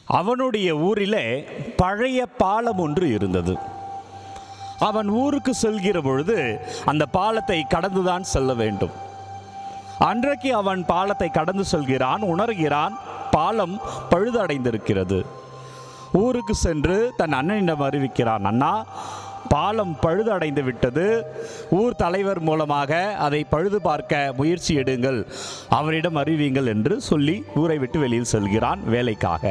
அவனுடைய ஊரிலே பழைய பாலம் ஒன்று இருந்தது அவன் ஊருக்கு செல்கிற பொழுது அந்த பாலத்தை கடந்துதான் செல்ல வேண்டும் அன்றைக்கு அவன் பாலத்தை கடந்து செல்கிறான் உணர்கிறான் பாலம் பழுதடைந்திருக்கிறது ஊருக்கு சென்று தன் அண்ணனிடம் அறிவிக்கிறான் அண்ணா பாலம் பழுதடைந்து விட்டது ஊர் தலைவர் மூலமாக அதை பழுது பார்க்க முயற்சி எடுங்கள் அவரிடம் அறிவியுங்கள் என்று சொல்லி ஊரை விட்டு வெளியில் செல்கிறான் வேலைக்காக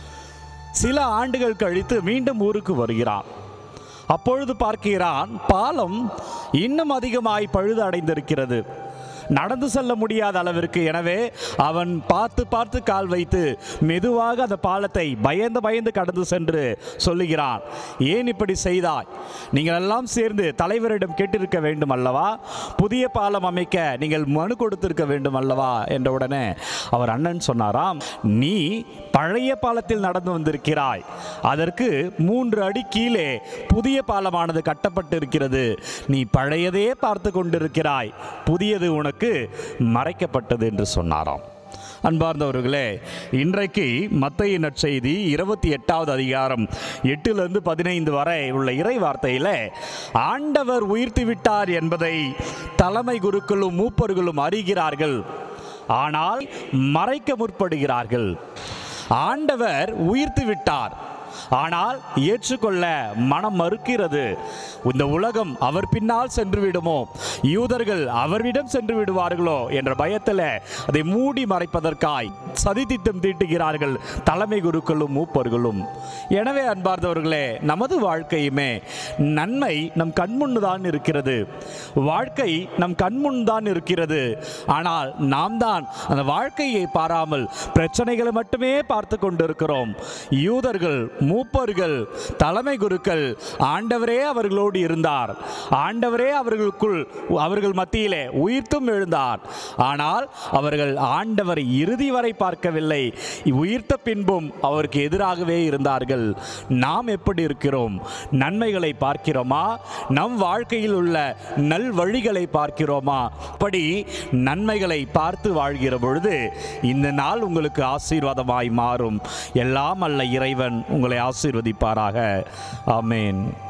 சில ஆண்டுகள் கழித்து மீண்டும் ஊருக்கு வருகிறான் அப்பொழுது பார்க்கிறான் பாலம் இன்னும் அதிகமாய் பழுது அடைந்திருக்கிறது நடந்து செல்ல முடியாத அளவிற்கு எனவே அவன் பார்த்து பார்த்து கால் வைத்து மெதுவாக அந்த பாலத்தை பயந்து பயந்து கடந்து சென்று சொல்லுகிறான் ஏன் இப்படி செய்தாய் நீங்கள் எல்லாம் சேர்ந்து தலைவரிடம் கேட்டிருக்க வேண்டும் அல்லவா புதிய பாலம் அமைக்க நீங்கள் மனு கொடுத்திருக்க வேண்டும் அல்லவா என்ற உடனே அவர் அண்ணன் சொன்னாராம் நீ பழைய பாலத்தில் நடந்து வந்திருக்கிறாய் அதற்கு மூன்று அடி கீழே புதிய பாலமானது கட்டப்பட்டு இருக்கிறது நீ பழையதே பார்த்து கொண்டிருக்கிறாய் புதியது உனக்கு மறைக்கப்பட்டது என்று சொன்னாராம் அன்பார்ந்தவர்களே இன்றைக்கு மத்திய நற்செய்தி இருபத்தி எட்டாவது அதிகாரம் எட்டிலிருந்து பதினைந்து வரை உள்ள இறை வார்த்தையில் ஆண்டவர் உயிர்த்து விட்டார் என்பதை தலைமை குருக்களும் மூப்பர்களும் அறிகிறார்கள் ஆனால் மறைக்க முற்படுகிறார்கள் ஆண்டவர் உயிர்த்து விட்டார் ஆனால் ஏற்றுக்கொள்ள மனம் மறுக்கிறது இந்த உலகம் அவர் பின்னால் சென்று விடுமோ யூதர்கள் அவரிடம் சென்று விடுவார்களோ என்ற பயத்தில் அதை மூடி மறைப்பதற்காய் சதித்திட்டம் தீட்டுகிறார்கள் தலைமை குருக்களும் மூப்பர்களும் எனவே அன்பார்ந்தவர்களே நமது வாழ்க்கையுமே நன்மை நம் கண்முன்னு தான் இருக்கிறது வாழ்க்கை நம் கண்முன் தான் இருக்கிறது ஆனால் நாம் தான் அந்த வாழ்க்கையை பாராமல் பிரச்சனைகளை மட்டுமே பார்த்து கொண்டிருக்கிறோம் யூதர்கள் மூப்பர்கள் தலைமை குருக்கள் ஆண்டவரே அவர்களோடு இருந்தார் ஆண்டவரே அவர்களுக்குள் அவர்கள் மத்தியிலே உயிர்த்தும் எழுந்தார் ஆனால் அவர்கள் ஆண்டவர் இறுதி வரை பார்க்கவில்லை உயிர்த்த பின்பும் அவருக்கு எதிராகவே இருந்தார்கள் நாம் எப்படி இருக்கிறோம் நன்மைகளை பார்க்கிறோமா நம் வாழ்க்கையில் உள்ள நல் வழிகளை பார்க்கிறோமா அப்படி நன்மைகளை பார்த்து வாழ்கிற பொழுது இந்த நாள் உங்களுக்கு ஆசீர்வாதமாய் மாறும் எல்லாம் அல்ல இறைவன் உங்களை ஆசீர்வதிப்பாராக ஆமென்